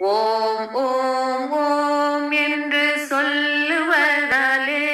ஓம் ஓம் ஓம் என்று சொல்லுவதாலே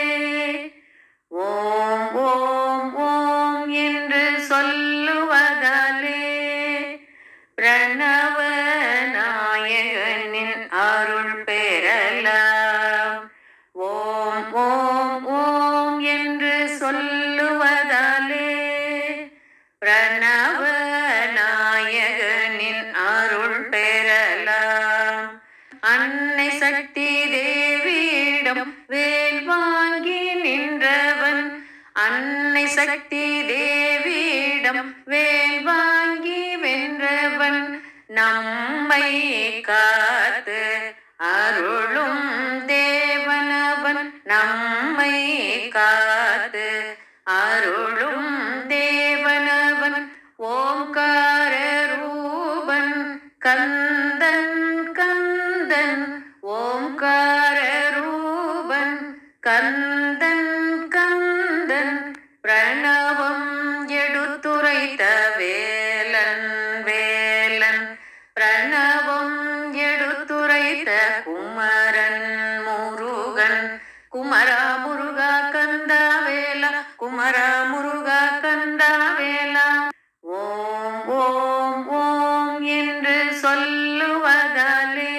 ஓம் ஓம் ஓம் என்று சொல்லுவதாலே பிரணவ நாயகனின் அருள் பெறலாம் ஓம் ஓம் ஓம் என்று சொல்லுவதாலே பிரணவ நாயகனின் அருள் பெறலாம் அன்னை சக்தி தேவியிடம் வேல் வாங்கி நின்றவன் அன்னை சக்தி தேவியிடம் வேல் வாங்கி வென்றவன் நம்மை காத்து அருளும் தேவனவன் நம்மை காத்து அருளும் தேவனவன் ஓம்கார ரூபன் கந்தன் கந்தன் ஓம்கார ரூபன் கந்தன் கந்தன் பிரணவம் எடுத்துரைத்த வேலன் வேலன் பிரணவம் எடுத்துரைத்த குமரன் முருகன் குமரா முருகா கந்தா வேலா குமரா முருகா கந்தா வேலா ஓம் ஓம் ஓம் என்று சொல்லுவதாலே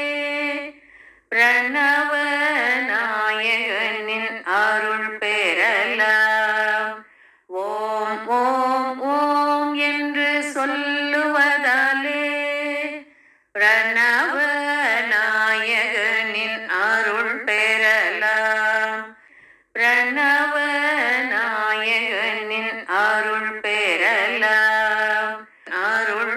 பிரணவ நாயகனின் அருள் பெறலாம் ஓம் ஓம் ஓம் என்று சொல்லுவதாலே பிரணவ நாயகனின் அருள் பெறலாம் பிரணவ நாயகனின் அருள் பெறலாம் அருள்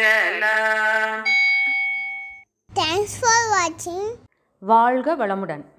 பெறலாம் Thanks for watching. வாழ்க வளமுடன்